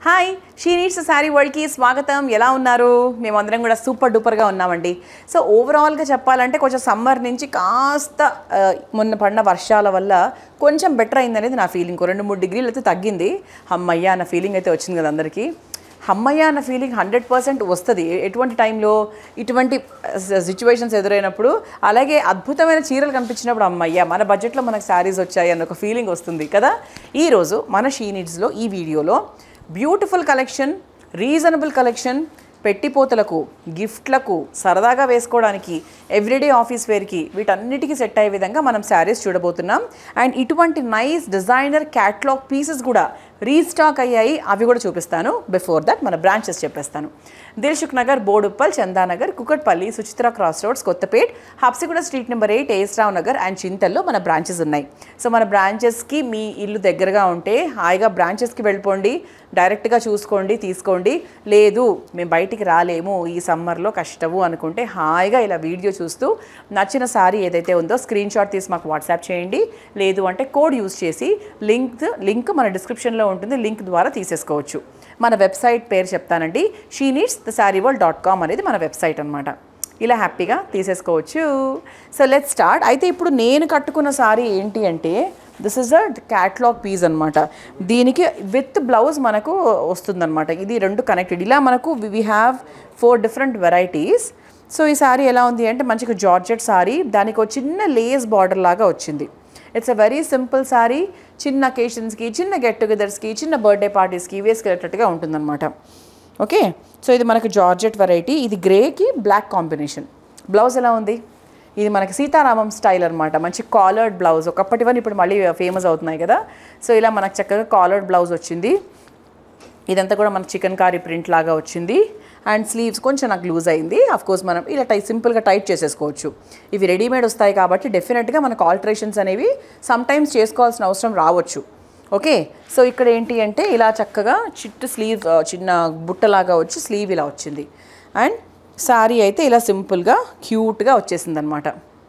hi she needs saree వరల్డ్కి స్వాగతం ఎలా ఉన్నారు మేమందరం కూడా సూపర్ డూపర్గా ఉన్నామండి సో ఓవరాల్గా చెప్పాలంటే కొంచెం సమ్మర్ నుంచి కాస్త ఆ, మొన్న పడిన వర్షాల వల్ల కొంచెం బెటర్ అయిందనేది నా ఫీలింగ్ రెండు మూడు డిగ్రీలు అయితే తగ్గింది అమ్మయ్య అన్న ఫీలింగ్ అయితే వచ్చింది కదా అందరికీ అమ్మయ్య అన్న ఫీలింగ్ హండ్రెడ్ పర్సెంట్ వస్తుంది ఎటువంటి టైంలో ఇటువంటి సిచ్యువేషన్స్ ఎదురైనప్పుడు అలాగే అద్భుతమైన చీరలు కనిపించినప్పుడు అమ్మయ్య మన బడ్జెట్లో మనకు శారీస్ వచ్చాయి అన్న ఒక ఫీలింగ్ వస్తుంది కదా ఈరోజు మన షీ నీడ్స్లో ఈ వీడియోలో బ్యూటిఫుల్ కలెక్షన్ రీజనబుల్ కలెక్షన్ పెట్టిపోతలకు గిఫ్ట్లకు సరదాగా వేసుకోవడానికి ఎవ్రీడే ఆఫీస్ వేర్కి వీటన్నిటికీ సెట్ అయ్యే విధంగా మనం శారీస్ చూడబోతున్నాం అండ్ ఇటువంటి నైస్ డిజైనర్ క్యాట్లాగ్ పీసెస్ కూడా రీస్టాక్ అయ్యాయి అవి కూడా చూపిస్తాను బిఫోర్ దట్ మన బ్రాంచెస్ చెప్పేస్తాను Dilsukhnagar Boduppal Chandanagar Kukatpally Suchitra cross roads Kothapet Habsiguda street number eight AS Rao Nagar and చింతల్లో మన బ్రాంచెస్ ఉన్నాయి సో మన బ్రాంచెస్కి మీ ఇల్లు దగ్గరగా ఉంటే హాయిగా బ్రాంచెస్కి వెళ్ళిపోండి డైరెక్ట్గా చూసుకోండి తీసుకోండి లేదు మేము బయటికి రాలేము ఈ సమ్మర్లో కష్టము అనుకుంటే హాయిగా ఇలా వీడియో చూస్తూ నచ్చిన సారీ ఏదైతే ఉందో స్క్రీన్ షాట్ తీసి మాకు వాట్సాప్ చేయండి లేదు అంటే కోడ్ యూస్ చేసి లింక్ లింక్ మన డిస్క్రిప్షన్లో ఉంటుంది లింక్ ద్వారా తీసేసుకోవచ్చు మన వెబ్సైట్ పేరు చెప్తానండి she needs the saree world dot com అనేది మన వెబ్సైట్ అనమాట ఇలా హ్యాపీగా తీసేసుకోవచ్చు సో లెట్ స్టార్ట్ అయితే ఇప్పుడు నేను కట్టుకున్న సారీ ఏంటి అంటే this is a catalogue piece అనమాట దీనికి విత్ బ్లౌజ్ మనకు వస్తుందన్నమాట ఇది రెండు కనెక్టెడ్ ఇలా మనకు we have four different varieties so ఈ సారీ ఎలా ఉంది అంటే మంచిగా జార్జెట్ సారీ దానికి ఒక చిన్న లేస్ బార్డర్ లాగా వచ్చింది it's a very simple saree చిన్న అకేషన్స్కి చిన్న గెట్ టుగెదర్స్కి చిన్న బర్త్డే పార్టీస్కి వేసుకెళ్ళేటట్టుగా ఉంటుందన్నమాట ఓకే సో ఇది మనకు జార్జెట్ వెరైటీ ఇది గ్రేకి బ్లాక్ కాంబినేషన్ బ్లౌజ్ ఎలా ఉంది ఇది మనకి సీతారామం స్టైల్ అనమాట మంచి కాలర్డ్ బ్లౌజ్ ఒకప్పటివన్నీ ఇప్పుడు మళ్ళీ ఫేమస్ అవుతున్నాయి కదా సో ఇలా మనకు చక్కగా కాలర్డ్ బ్లౌజ్ వచ్చింది ఇదంతా కూడా మనకు చికెన్ కారీ ప్రింట్ లాగా వచ్చింది అండ్ స్లీవ్స్ కొంచెం నాకు లూజ్ అయింది అఫ్ కోర్స్ మనం ఇలా టై సింపుల్గా టైట్ చేసేసుకోవచ్చు ఇవి రెడీమేడ్ వస్తాయి కాబట్టి డెఫినెట్గా మనకు ఆల్టరేషన్స్ అనేవి సమ్ టైమ్స్ చేసుకోవాల్సిన అవసరం రావచ్చు ఓకే సో ఇక్కడ ఏంటి అంటే ఇలా చక్కగా చిట్టు స్లీవ్ ఆ, చిన్న బుట్టలాగా వచ్చి స్లీవ్ ఇలా వచ్చింది అండ్ శారీ అయితే ఇలా సింపుల్గా క్యూట్గా వచ్చేసింది అనమాట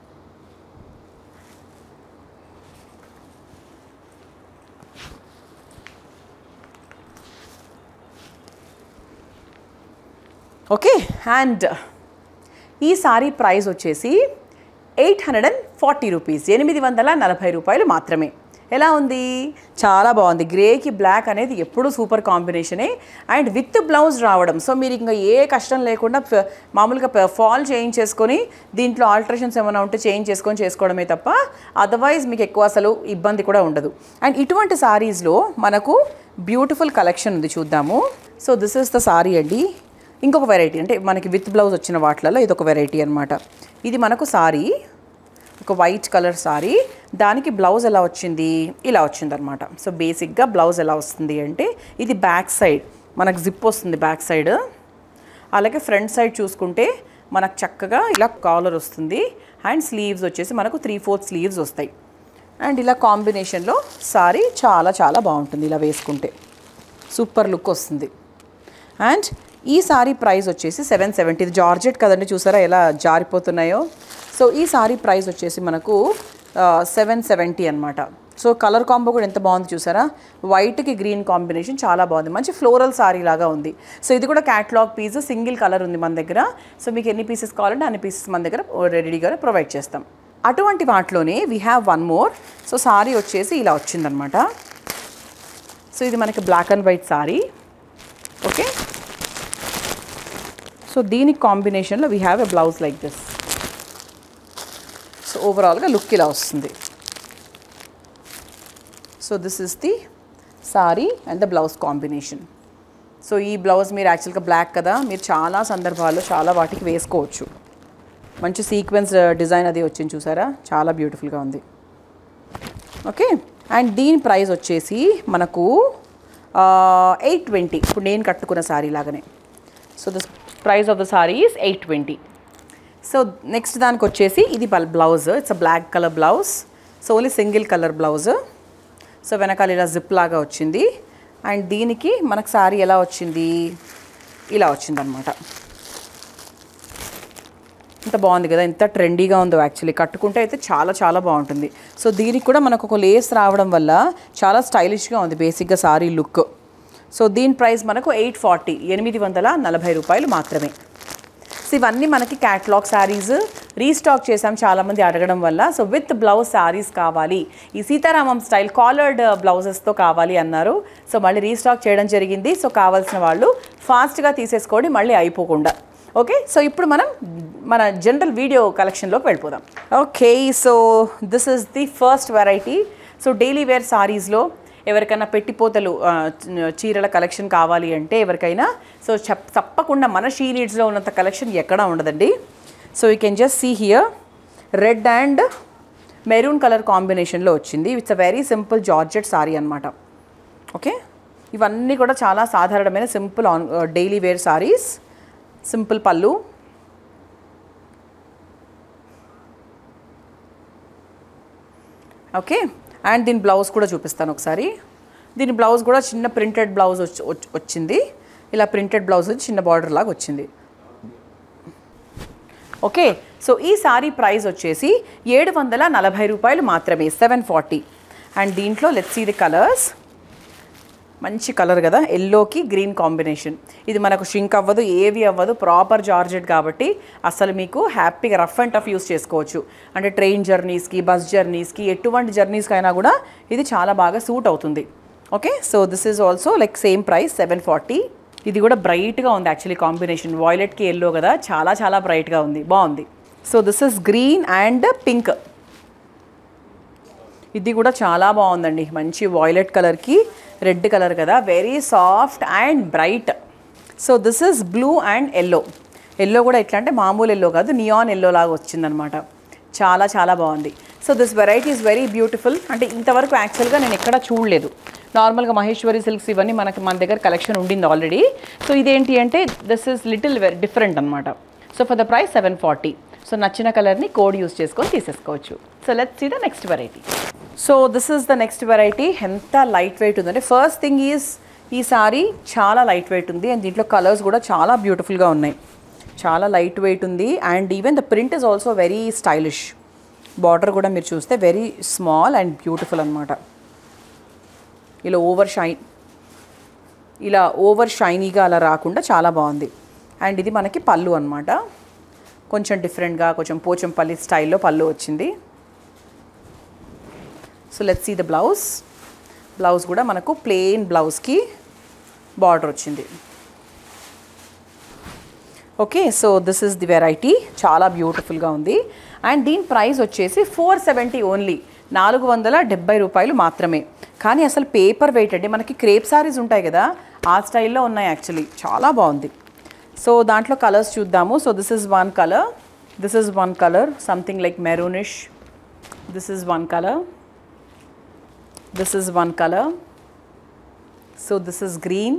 ఓకే అండ్ ఈ సారీ ప్రైస్ వచ్చేసి eight hundred and forty rupees ఎనిమిది వందల నలభై రూపాయలు మాత్రమే ఎలా ఉంది చాలా బాగుంది గ్రేకి బ్లాక్ అనేది ఎప్పుడూ సూపర్ కాంబినేషనే అండ్ విత్ బ్లౌజ్ రావడం సో మీరు ఇంకా ఏ కష్టం లేకుండా ఫ- మామూలుగా ప- ఫాల్ చేయించేసుకొని దీంట్లో ఆల్టరేషన్స్ ఏమైనా ఉంటే చేంజ్ చేసుకొని చేసుకోవడమే తప్ప అదర్వైజ్ మీకు ఎక్కువ అసలు ఇబ్బంది కూడా ఉండదు అండ్ ఇటువంటి సారీస్లో మనకు బ్యూటిఫుల్ కలెక్షన్ ఉంది చూద్దాము so this is the sari అండి ఇంకొక వెరైటీ అంటే మనకి విత్ బ్లౌజ్ వచ్చిన వాటిలలో ఇది ఒక వెరైటీ అనమాట ఇది మనకు సారీ ఒక వైట్ కలర్ సారీ దానికి బ్లౌజ్ ఎలా వచ్చింది ఇలా వచ్చింది అనమాట సో బేసిక్గా బ్లౌజ్ ఎలా వస్తుంది అంటే ఇది బ్యాక్ సైడ్ మనకు జిప్ వస్తుంది బ్యాక్ సైడ్ అలాగే ఫ్రంట్ సైడ్ చూసుకుంటే మనకు చక్కగా ఇలా కాలర్ వస్తుంది అండ్ స్లీవ్స్ వచ్చేసి మనకు త్రీ ఫోర్త్ స్లీవ్స్ వస్తాయి అండ్ ఇలా కాంబినేషన్లో సారీ చాలా చాలా బాగుంటుంది ఇలా వేసుకుంటే సూపర్ లుక్ వస్తుంది అండ్ ఈ సారీ ప్రైస్ వచ్చేసి సెవెన్ సెవెంటీ ఇది జార్జెట్ కదండి చూసారా ఎలా జారిపోతున్నాయో సో ఈ సారీ ప్రైస్ వచ్చేసి మనకు సెవెన్ సెవెంటీ అనమాట సో కలర్ కాంబో కూడా ఎంత బాగుంది చూసారా వైట్కి గ్రీన్ కాంబినేషన్ చాలా బాగుంది మంచి ఫ్లోరల్ సారీ లాగా ఉంది సో ఇది కూడా క్యాట్లాగ్ పీస్ సింగిల్ కలర్ ఉంది మన దగ్గర సో మీకు ఎన్ని పీసెస్ కావాలంటే అన్ని పీసెస్ మన దగ్గర రెడీగా ప్రొవైడ్ చేస్తాం అటువంటి వాటిలోనే we have one more so sari వచ్చేసి ఇలా వచ్చిందనమాట సో ఇది మనకి black and white sari okay so దీనికి కాంబినేషన్లో we have a blouse like this so ఓవరాల్గా లుక్ ఇలా వస్తుంది so this is the sari and the blouse combination so ఈ బ్లౌజ్ మీరు యాక్చువల్గా బ్లాక్ కదా మీరు చాలా సందర్భాల్లో చాలా వాటికి వేసుకోవచ్చు మంచి సీక్వెన్స్ డిజైన్ అది వచ్చింది చూసారా చాలా బ్యూటిఫుల్గా ఉంది ఓకే అండ్ దీని ప్రైస్ వచ్చేసి మనకు ఎయిట్ ట్వంటీ ఇప్పుడు నేను కట్టుకున్న సారీ లాగానే so the price of the sari is eight twenty so next దానికి వచ్చేసి ఇది blouse it's a black colour blouse so only single colour blouse so వెనకాల ఇలా జిప్ లాగా వచ్చింది అండ్ దీనికి మనకు సారీ ఎలా వచ్చింది ఇలా వచ్చిందనమాట ఇంత బాగుంది కదా ఎంత ట్రెండీగా ఉందో యాక్చువల్లీ కట్టుకుంటే అయితే చాలా చాలా బాగుంటుంది సో దీనికి కూడా మనకు ఒక లేస్ రావడం వల్ల చాలా స్టైలిష్గా ఉంది బేసిక్గా సారీ లుక్ సో దీని ప్రైస్ మనకు ఎయిట్ ఫార్టీ ఎనిమిది వందల నలభై రూపాయలు మాత్రమే సో ఇవన్నీ మనకి క్యాట్లాగ్ శారీస్ రీస్టాక్ చేసాం చాలామంది అడగడం వల్ల సో విత్ బ్లౌజ్ శారీస్ కావాలి ఈ సీతారామం స్టైల్ కాలర్డ్ బ్లౌజెస్తో కావాలి అన్నారు సో మళ్ళీ రీస్టాక్ చేయడం జరిగింది సో కావాల్సిన వాళ్ళు ఫాస్ట్గా తీసేసుకోండి మళ్ళీ అయిపోకుండా ఓకే సో ఇప్పుడు మనం మన జనరల్ వీడియో కలెక్షన్లోకి వెళ్ళిపోదాం okay so this is the first variety so daily wear సారీస్లో ఎవరికైనా పెట్టిపోతలు ఆ, చ- చీరల కలెక్షన్ కావాలి అంటే ఎవరికైనా సో చెప్ తప్పకుండా మన షీ నీడ్స్లో ఉన్నంత కలెక్షన్ ఎక్కడా ఉండదండి so you can just see here red and maroon colour కాంబినేషన్లో వచ్చింది it's a very simple georgette sari అనమాట ఓకే ఇవన్నీ కూడా చాలా సాధారణమైన simple on daily wear saris simple pallu okay and దీని బ్లౌజ్ కూడా చూపిస్తాను ఒకసారి దీని బ్లౌజ్ కూడా చిన్న ప్రింటెడ్ బ్లౌజ్ వచ్చి వచ్చి- వచ్చింది ఇలా ప్రింటెడ్ బ్లౌజ్ వచ్చి చిన్న బార్డర్ లాగా వచ్చింది ఓకే సో ఈ సారీ ప్రైస్ వచ్చేసి ఏడు వందల నలభై రూపాయలు మాత్రమే సెవెన్ ఫార్టీ అండ్ దీంట్లో లెట్స్ సీ ది కలర్స్ మంచి కలర్ కదా ఎల్లోకి గ్రీన్ కాంబినేషన్ ఇది మనకు షింక్ అవ్వదు ఏవి అవ్వదు ప్రాపర్ జార్జెట్ కాబట్టి అసలు మీకు హ్యాపీగా రఫ్ అండ్ టఫ్ యూస్ చేసుకోవచ్చు అంటే ట్రైన్ జర్నీస్కి బస్ జర్నీస్కి ఎటువంటి జర్నీస్కి అయినా కూడా ఇది చాలా బాగా సూట్ అవుతుంది okay so this is also like same price seven forty ఇది కూడా బ్రైట్గా ఉంది యాక్చువల్లీ కాంబినేషన్ వాయిలెట్కి ఎల్లో కదా చాలా చాలా బ్రైట్గా ఉంది బాగుంది so this is green and pink ఇది కూడా చాలా బాగుందండి మంచి వాయిలెట్ కలర్కి రెడ్ కలర్ కదా very soft and bright so this is blue and yellow yellow కూడా ఎట్లా అంటే మామూలు ఎల్లో కాదు నియాన్ ఎల్లో లాగా వచ్చిందనమాట చాలా చాలా బాగుంది so this variety is very beautiful అంటే ఇంతవరకు యాక్చువల్గా నేను ఎక్కడ చూడలేదు నార్మల్గా మహేశ్వరి సిల్క్స్ ఇవన్నీ మనకి మన దగ్గర కలెక్షన్ ఉండింది ఆల్రెడీ సో ఇదేంటి అంటే this is little very different అనమాట so for the price seven forty so నచ్చిన కలర్ని కోడ్ యూస్ చేసుకొని తీసేసుకోవచ్చు so let's see the next variety so this is the next variety ఎంత లైట్ వెయిట్ ఉందంటే ఫస్ట్ థింగ్ ఈజ్ ఈ సారీ చాలా light weight ఉంది అండ్ దీంట్లో కలర్స్ కూడా చాలా బ్యూటిఫుల్గా ఉన్నాయి చాలా లైట్ వెయిట్ ఉంది and even the print is also very stylish border కూడా మీరు చూస్తే వెరీ స్మాల్ అండ్ బ్యూటిఫుల్ అనమాట ఇలా ఓవర్ షైన్ ఇలా ఓవర్ షైనీగా అలా రాకుండా చాలా బాగుంది అండ్ ఇది మనకి పళ్ళు అనమాట కొంచెం డిఫరెంట్గా కొంచెం పోచంపల్లి స్టైల్లో పళ్ళు వచ్చింది so let's see the blouse blouse కూడా మనకు ప్లెయిన్ బ్లౌజ్కి బార్డర్ వచ్చింది okay so this is the variety చాలా బ్యూటిఫుల్గా ఉంది అండ్ దీని ప్రైస్ వచ్చేసి ఫోర్ సెవెంటీ ఓన్లీ నాలుగు వందల డెబ్బై రూపాయలు మాత్రమే కానీ అసలు పేపర్ వెయిట్ అండి మనకి క్రేప్ సారీస్ ఉంటాయి కదా ఆ స్టైల్లో ఉన్నాయి యాక్చువల్లీ చాలా బాగుంది సో దాంట్లో కలర్స్ చూద్దాము so this is one colour this is one colour something like maroonish this is one colour this is one colour so this is green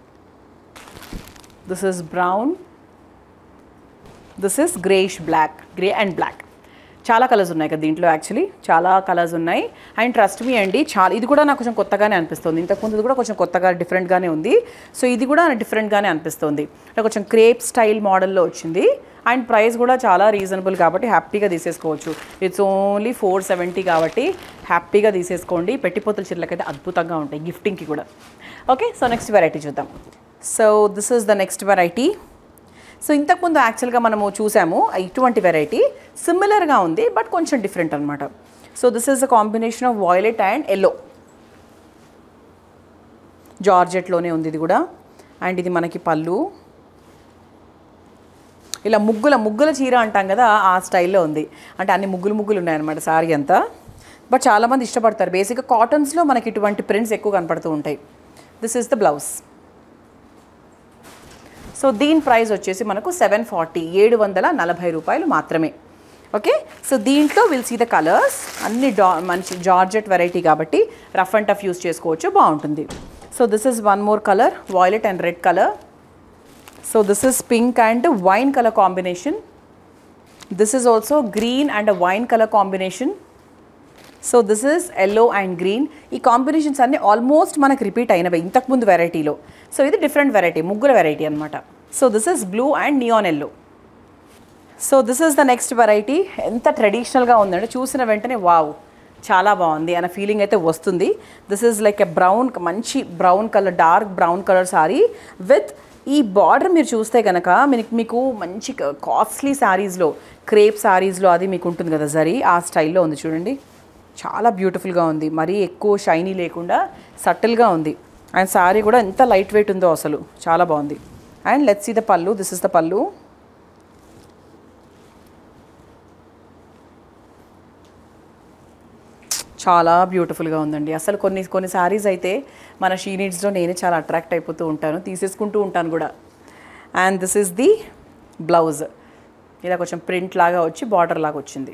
this is brown this is greyish black grey and black చాలా colours ఉన్నాయి కదా దీంట్లో actually చాలా colours ఉన్నాయి and trust me అండి చాలా ఇది కూడా నాకు కొంచెం కొత్తగానే అనిపిస్తుంది ఇంతకుముందు ఇది కూడా కొంచెం కొత్తగా డిఫరెంట్గానే ఉంది సో ఇది కూడా డిఫరెంట్గానే అనిపిస్తుంది అంటే కొంచెం క్రేప్ స్టైల్ మోడల్లో వచ్చింది అండ్ ప్రైస్ కూడా చాలా రీజనబుల్ కాబట్టి హ్యాపీగా తీసేసుకోవచ్చు ఇట్స్ ఓన్లీ ఫోర్ సెవెంటీ కాబట్టి హ్యాపీగా తీసేసుకోండి పెట్టిపోతల చీరలకైతే అద్భుతంగా ఉంటాయి గిఫ్టింగ్కి కూడా ఓకే సో నెక్స్ట్ వెరైటీ చూద్దాం so this is the next variety so ఇంతకుముందు యాక్చువల్గా మనము చూసాము ఇటువంటి వెరైటీ సిమిలర్గా ఉంది బట్ కొంచెం డిఫరెంట్ అనమాట so this is a combination of violet and yellow జార్జెట్లోనే ఉంది ఇది కూడా అండ్ ఇది మనకి పళ్ళు ఇలా ముగ్గుల ముగ్గుల చీర అంటాం కదా ఆ స్టైల్లో ఉంది అంటే అన్ని ముగ్గులు ముగ్గులు ఉన్నాయన్నమాట సారీ అంతా బట్ చాలామంది ఇష్టపడతారు బేసిక్గా కాటన్స్లో మనకి ఇటువంటి ప్రింట్స్ ఎక్కువ కనపడుతూ ఉంటాయి this is the blouse so దీని ప్రైస్ వచ్చేసి మనకు సెవెన్ ఫార్టీ ఏడు వందల నలభై రూపాయలు మాత్రమే ఓకే సో దీంట్లో విల్ సీ ద కలర్స్ అన్ని డా మంచి జార్జెట్ వెరైటీ కాబట్టి రఫ్ అండ్ టఫ్ యూస్ చేసుకోవచ్చు బాగుంటుంది so this is one more colour violet and red colour so this is pink and wine colour combination this is also green and wine colour combination so this is yellow and green ఈ combinations అన్నీ almost మనకు repeat అయినవి ఇంతకుముందు వెరైటీలో so ఇది different variety ముగ్గుల variety అనమాట so this is blue and neon yellow so this is the next variety ఎంత ట్రెడిషనల్గా ఉందంటే చూసిన వెంటనే వావ్ చాలా బాగుంది అన్న ఫీలింగ్ అయితే వస్తుంది this is like a brown మంచి brown colour dark brown colour sari with ఈ బార్డర్ మీరు చూస్తే కనుక మీకు మీకు మంచి కాస్ట్లీ శారీస్లో క్రేప్ శారీస్లో అది మీకు ఉంటుంది కదా జరీ ఆ స్టైల్లో ఉంది చూడండి చాలా బ్యూటిఫుల్గా ఉంది మరీ ఎక్కువ షైనీ లేకుండా సటిల్గా ఉంది అండ్ శారీ కూడా ఎంత లైట్ వెయిట్ ఉందో అసలు చాలా బాగుంది and let's see the pallu this is the pallu చాలా బ్యూటిఫుల్గా ఉందండి అసలు కొన్ని కొన్ని శారీస్ అయితే మన షీ నీడ్స్లో నేనే చాలా అట్రాక్ట్ అయిపోతూ ఉంటాను తీసేసుకుంటూ ఉంటాను కూడా and this is the blouse ఇలా కొంచెం ప్రింట్ లాగా వచ్చి బార్డర్ లాగా వచ్చింది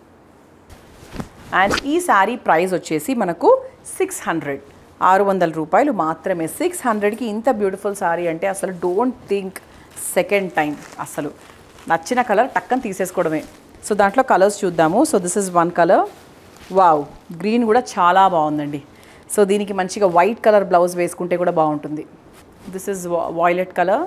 అండ్ ఈ శారీ ప్రైస్ వచ్చేసి మనకు సిక్స్ హండ్రెడ్ ఆరు వందల రూపాయలు మాత్రమే సిక్స్ హండ్రెడ్కి ఇంత బ్యూటిఫుల్ శారీ అంటే అసలు డోంట్ థింక్ సెకండ్ టైం అసలు నచ్చిన కలర్ టక్కన తీసేసుకోవడమే సో దాంట్లో కలర్స్ చూద్దాము so this is one colour wow green కూడా చాలా బాగుందండి సో దీనికి మంచిగా వైట్ కలర్ బ్లౌజ్ వేసుకుంటే కూడా బాగుంటుంది this is violet colour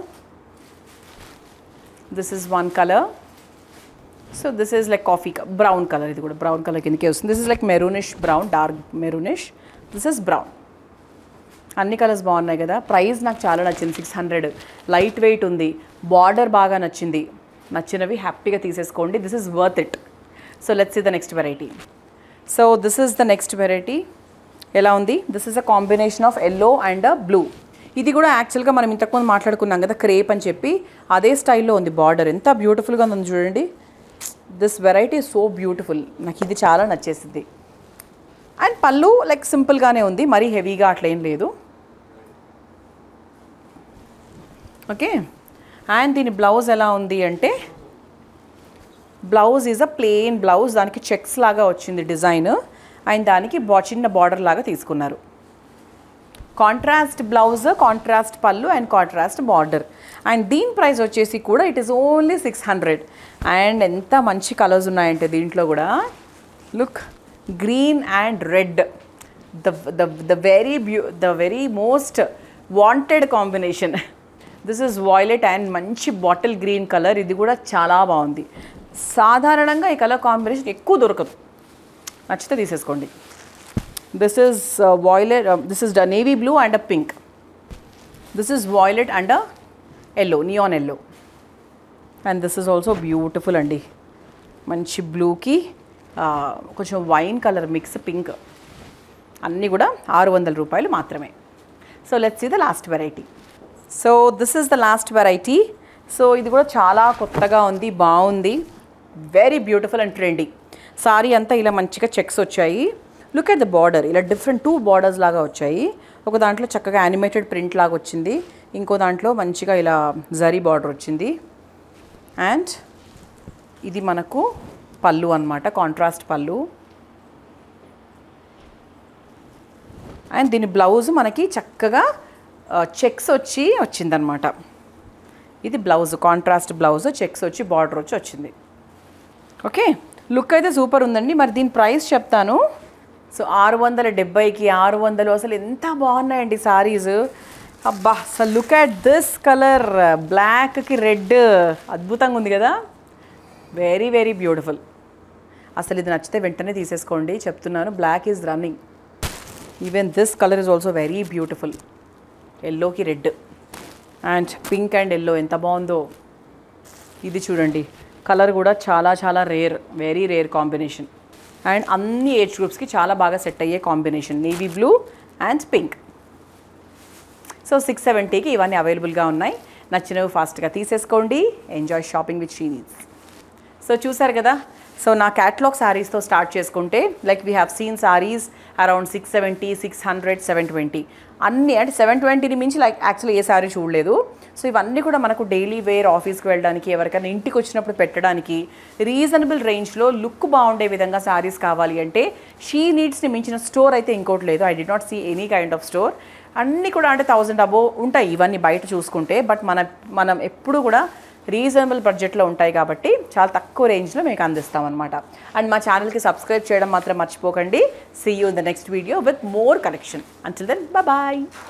this is one colour so this is like coffee brown colour ఇది కూడా బ్రౌన్ కలర్ కిందకే వస్తుంది this is like maroonish brown dark maroonish this is brown అన్ని కలర్స్ బాగున్నాయి కదా ప్రైస్ నాకు చాలా నచ్చింది సిక్స్ హండ్రెడ్ లైట్ వెయిట్ ఉంది బార్డర్ బాగా నచ్చింది నచ్చినవి హ్యాపీగా తీసేసుకోండి this is worth it so let's see the next variety so this is the next variety ఎలా ఉంది this is a combination of yellow and blue ఇది కూడా యాక్చువల్గా మనం ఇంతకుముందు మాట్లాడుకున్నాం కదా క్రేప్ అని చెప్పి అదే స్టైల్లో ఉంది బార్డర్ ఎంత బ్యూటిఫుల్గా ఉంది చూడండి దిస్ వెరైటీ సో బ్యూటిఫుల్ నాకు ఇది చాలా నచ్చేసింది అండ్ పళ్ళు లైక్ సింపుల్గానే ఉంది మరీ హెవీగా అట్లా ఏం లేదు ఓకే అండ్ దీని బ్లౌజ్ ఎలా ఉంది అంటే blouse is a plain blouse దానికి చెక్స్ లాగా వచ్చింది డిజైన్ అండ్ దానికి బా చిన్న బార్డర్ లాగా తీసుకున్నారు contrast blouse contrast pallu and contrast border and దీని ప్రైస్ వచ్చేసి కూడా it is only six hundred and ఎంత మంచి కలర్స్ ఉన్నాయంటే దీంట్లో కూడా look green and red the the the very beau the very most wanted combination this is violet and మంచి bottle green colour ఇది కూడా చాలా బాగుంది సాధారణంగా ఈ కలర్ కాంబినేషన్ ఎక్కువ దొరకదు నచ్చితే తీసేసుకోండి this is violet this is the navy blue and a pink this is violet and a yellow neon yellow and this is also beautiful అండి మంచి బ్లూకి కొంచెం వైన్ కలర్ మిక్స్ పింక్ అన్నీ కూడా ఆరు వందల రూపాయలు మాత్రమే so let's see the last variety so this is the last variety so ఇది కూడా చాలా కొత్తగా ఉంది బాగుంది very beautiful and trendy sari అంతా ఇలా మంచిగా చెక్స్ వచ్చాయి లుక్ ఎట్ ద బార్డర్ ఇలా డిఫరెంట్ టూ బార్డర్స్ లాగా వచ్చాయి ఒక దాంట్లో చక్కగా యానిమేటెడ్ ప్రింట్ లాగా వచ్చింది ఇంకో దాంట్లో మంచిగా ఇలా జరీ బార్డర్ వచ్చింది అండ్ ఇది మనకు పళ్ళు అన్నమాట కాంట్రాస్ట్ పళ్ళు అండ్ దీని బ్లౌజ్ మనకి చక్కగా చెక్స్ వచ్చి వచ్చిందనమాట ఇది బ్లౌజ్ కాంట్రాస్ట్ బ్లౌజ్ చెక్స్ వచ్చి బార్డర్ వచ్చి వచ్చింది ఓకే లుక్ అయితే సూపర్ ఉందండి మరి దీని ప్రైస్ చెప్తాను సో ఆరు వందల డెబ్బైకి ఆరు వందలు అసలు ఎంత బాగున్నాయండి సారీస్ అబ్బా అసలు లుక్ అట్ దిస్ కలర్ బ్లాక్కి రెడ్ అద్భుతంగా ఉంది కదా వెరీ వెరీ బ్యూటిఫుల్ అసలు ఇది నచ్చితే వెంటనే తీసేసుకోండి చెప్తున్నాను black is running even this colour is also very beautiful ఎల్లోకి red and pink and yellow ఎంత బాగుందో ఇది చూడండి కలర్ కూడా చాలా చాలా rare very rare combination and అన్ని ఏజ్ గ్రూప్స్కి చాలా బాగా సెట్ అయ్యే combination navy blue and pink so six సెవెంటీకి ఇవన్నీ అవైలబుల్గా ఉన్నాయి నచ్చినవి ఫాస్ట్గా తీసేసుకోండి ఎంజాయ్ షాపింగ్ విత్ షీనీస్ సో చూసారు కదా సో నా క్యాటలాగ్ శారీస్తో స్టార్ట్ చేసుకుంటే like we have seen saris around six seventy six hundred seven twenty అన్ని అంటే సెవెన్ ట్వంటీని మించి లైక్ యాక్చువల్లీ ఏ శారీ చూడలేదు సో ఇవన్నీ కూడా మనకు డైలీ వేర్ ఆఫీస్కి వెళ్ళడానికి ఎవరికైనా ఇంటికి వచ్చినప్పుడు పెట్టడానికి రీజనబుల్ రేంజ్లో లుక్ బాగుండే విధంగా శారీస్ కావాలి అంటే షీ నీడ్స్ని మించిన స్టోర్ అయితే ఇంకోటి లేదు I did not see any kind of store అన్నీ కూడా అంటే థౌజండ్ అబో ఉంటాయి ఇవన్నీ బయట చూసుకుంటే బట్ మన మనం ఎప్పుడు కూడా రీజనబుల్ బడ్జెట్లో ఉంటాయి కాబట్టి చాలా తక్కువ రేంజ్లో మీకు అందిస్తాం అనమాట అండ్ మా ఛానల్కి సబ్స్క్రైబ్ చేయడం మాత్రం మర్చిపోకండి see you in the next video with more collection until then bye